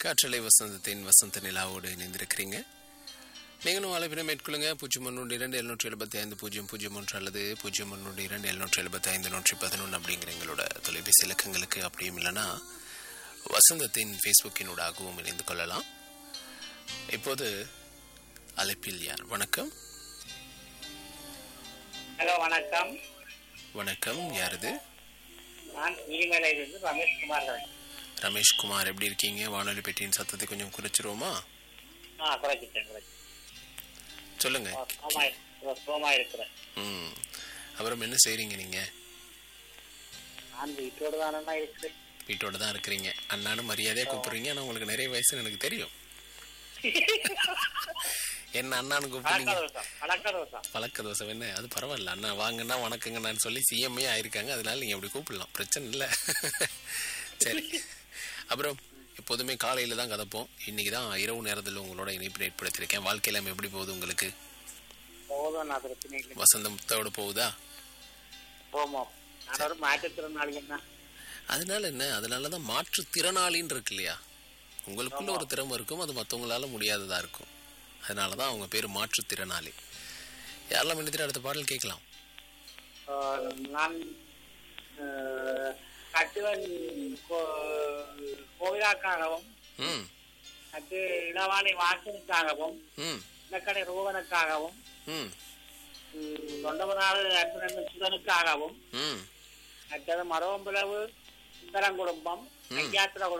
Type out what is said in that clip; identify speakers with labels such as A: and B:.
A: காற்றலை வசந்தத்தின் வசந்த நிலாவோடு இணைந்திருக்கிறீங்க நீங்களும் அழைப்பினை மேற்கொள்ளுங்க பூஜ்ஜியம் ஒன்று இரண்டு எழுநூற்றி எழுபத்தி ஐந்து பூஜ்ஜியம் பூஜ்ஜியம் ஒன்று அல்லது பூஜ்ஜியம் ஒன்று இரண்டு எழுநூற்றி எழுபத்தி ஐந்து நூற்றி பதினொன்று அப்படிங்கிற எங்களோட தொலைபேசி இலக்கங்களுக்கு அப்படியும் இல்லைன்னா வசந்தத்தின் ஃபேஸ்புக்கினூடாகவும் இணைந்து கொள்ளலாம் இப்போது அழைப்பில் யார் வணக்கம்
B: ஹலோ வணக்கம்
A: வணக்கம் யாரது
B: நான் இருந்து ரமேஷ்குமார் தான்
A: ரமேஷ் குமார் எப்படி இருக்கீங்க வானொலி பெட்டியின் சத்தத்தை கொஞ்சம் குறைச்சிருவோமா
B: ஆ குறைச்சிட்டேன் குறைச்சிட்டேன்
A: சொல்லுங்க
B: சோமா இரு- சோமா இருக்கிறேன்
A: ம் அப்புறம் என்ன செய்றீங்க நீங்க
B: நான் வீட்டோடு தானே இருக்கிறேன்
A: வீட்டோட தான் இருக்கிறீங்க அண்ணான்னு மரியாதையா கூப்பிடுறீங்க ஆனா உங்களுக்கு நிறைய வயசுன்னு எனக்கு தெரியும் என்ன அண்ணான்னு
B: வணக்க
A: கூப்பிடுறீங்க
B: தோசம் வணக்க தோசம்
A: பழக்க தோசை என்ன அது பரவாயில்ல அண்ணா வாங்கண்ணா வணக்கங்கண்ணான்னு சொல்லி சிஎம்ஏ ஆயிருக்காங்க அதனால நீங்க அப்படி கூப்பிடலாம் பிரச்சனை இல்லை சரி அப்புறம் எப்போதுமே காலையில தான் கதப்போம் இன்னைக்கு தான் இரவு நேரத்தில் உங்களோட இணைப்பு ஏற்படுத்தியிருக்கேன் வாழ்க்கையில எப்படி போகுது உங்களுக்கு
B: போதும் நான் பிரச்சனை இல்லை
A: வசந்தத்தோட போகுதா
B: போமோம் நான் ஒரு மாற்றுத்திறனாளி என்ன
A: அதனால என்ன அதனால தான் மாற்றுத்திறனாளின்னு இருக்கு இல்லையா உங்களுக்குள்ள ஒரு திறமை இருக்கும் அது மற்றவங்களால முடியாததா இருக்கும் அதனால தான் அவங்க பேர் மாற்றுத்திறனாளி யாரெல்லாம் இணையத்தில் அடுத்த பாடல் கேட்கலாம்
B: ஆஹ், நான் ஆஹ், கட்டுவன் கோ- கோவிலாக்காகவும்
A: ம்
B: அது இளவாணி வாசனுக்காகவும்
A: ம்
B: இலக்கடை ரூபனுக்காகவும்
A: ம்
B: உம், தொண்டமனாள் அன்பு சுதனுக்காகவும்
A: ம்
B: மற்றது மரவம்பிளவு சுந்தரம் குடும்பம் ஐயாத்திர